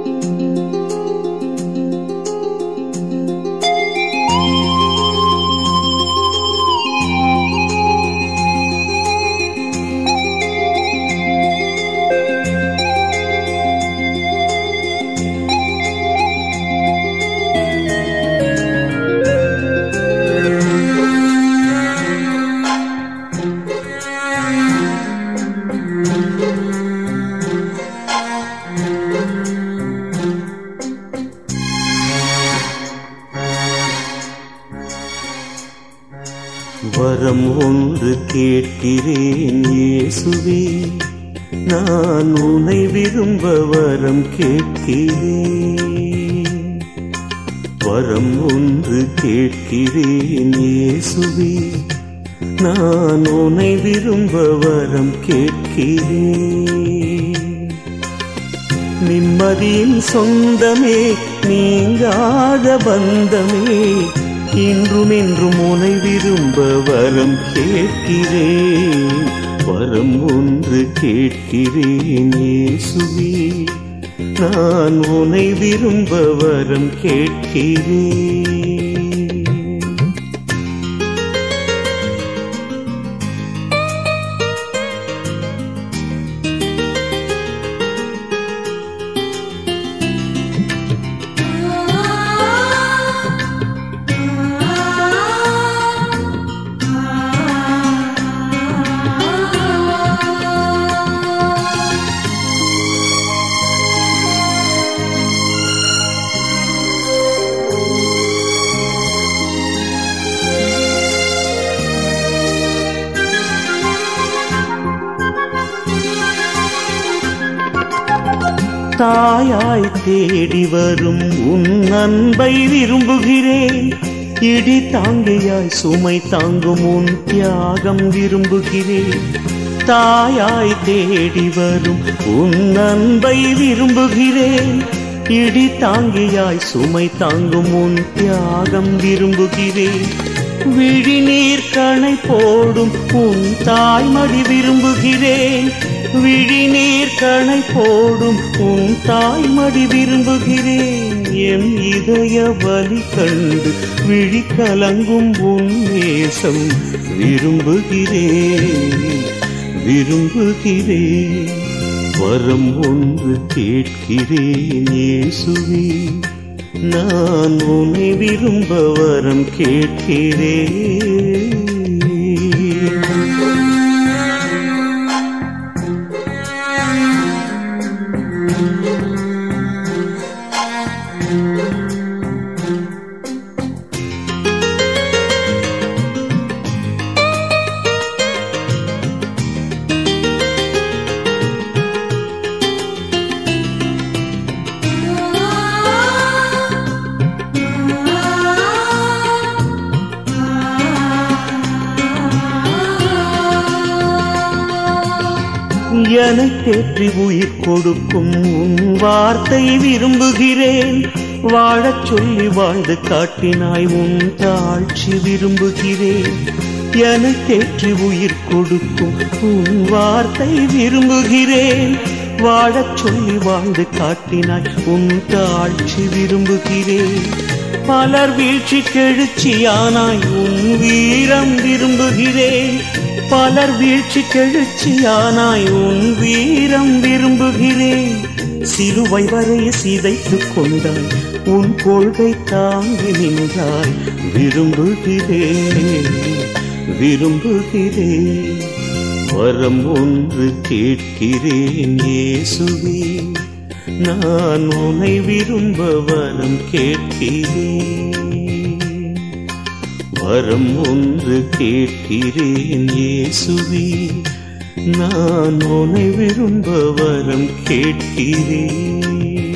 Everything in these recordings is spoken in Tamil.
வரம் ஒன்று கேட்கிறேன் இயேசுவே நான் உன்னை விரும்ப வரம் கேட்கிறேன் வரம் ஒன்று கேட்கிறேன் இயேசுவே நான் உன்னை விரும்ப வரம் கேட்கிறேன் நிம்மதியின் சொந்தமே நீங்காத பந்தமே இன்றும் என்றும் உனை விரும்ப வரம் கேட்கிறேன் வரம் ஒன்று கேட்கிறேன் இயேசுவே நான் உனை விரும்ப வரம் கேட்கிறேன் தாயாய் தேடி வரும் உன் அன்பை விரும்புகிறேன் இடி தாங்கியாய் சுமை தாங்கும் உன் தியாகம் விரும்புகிறேன் தாயாய் தேடி வரும் உன் அன்பை விரும்புகிறேன் இடி தாங்கியாய் சுமை தாங்கும் உன் தியாகம் விரும்புகிறேன் விழிநீர் கணை போடும் உன் தாய்மடி விரும்புகிறேன் விழிநீர் கணை போடும் உன் தாய்மடி விரும்புகிறேன் என் இதய வலி கண்டு விழி கலங்கும் உன் நேசம் விரும்புகிறேன் விரும்புகிறேன் வரம் ஒன்று கேட்கிறேன் இயேசுவே நான் உன்னை விரும்ப வரம் கேட்கிறேன் என தேற்றி உயிர் கொடுக்கும் உன் வார்த்தை விரும்புகிறேன் வாழச் சொல்லி வாழ்ந்து காட்டினாய் உன் தாழ்ச்சி விரும்புகிறேன் என தேற்றி உயிர் கொடுக்கும் உன் வார்த்தை விரும்புகிறேன் வாழச் சொல்லி வாழ்ந்து காட்டினாய் உன் தாழ்ச்சி விரும்புகிறேன் பலர் வீழ்ச்சி கெழுச்சியானாய் உன் வீரம் விரும்புகிறேன் பலர் வீழ்ச்சி கெழுச்சியானாய் உன் வீரம் விரும்புகிறேன் சிலுவை வரை சிதைத்துக் கொண்டாய் உன் கொள்கை தாங்கி நின்றாய் விரும்புகிறேன் விரும்புகிறேன் வரம் ஒன்று கேட்கிறேன் இயேசுவே நான் உன்னை விரும்ப வரம் கேட்கிறேன் வரம் ஒன்று கேட்கிறேன் இயேசுவே நான் உன்னை விரும்ப வரம் கேட்கிறேன்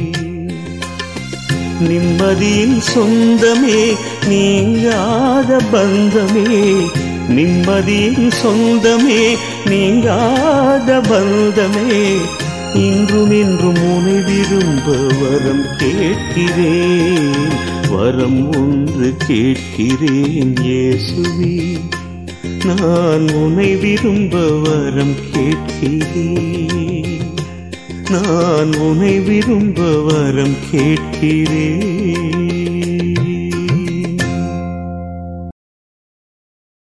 நிம்மதியின் சொந்தமே நீங்காத பந்தமே நிம்மதியின் சொந்தமே நீங்காத பந்தமே இன்றும் என்றும் உனை விரும்ப வரம் கேட்கிறேன் வரம் ஒன்று கேட்கிறேன் இயேசுவே நான் உனை விரும்ப வரம் கேட்கிறேன் நான் உனை விரும்ப வரம் கேட்கிறேன்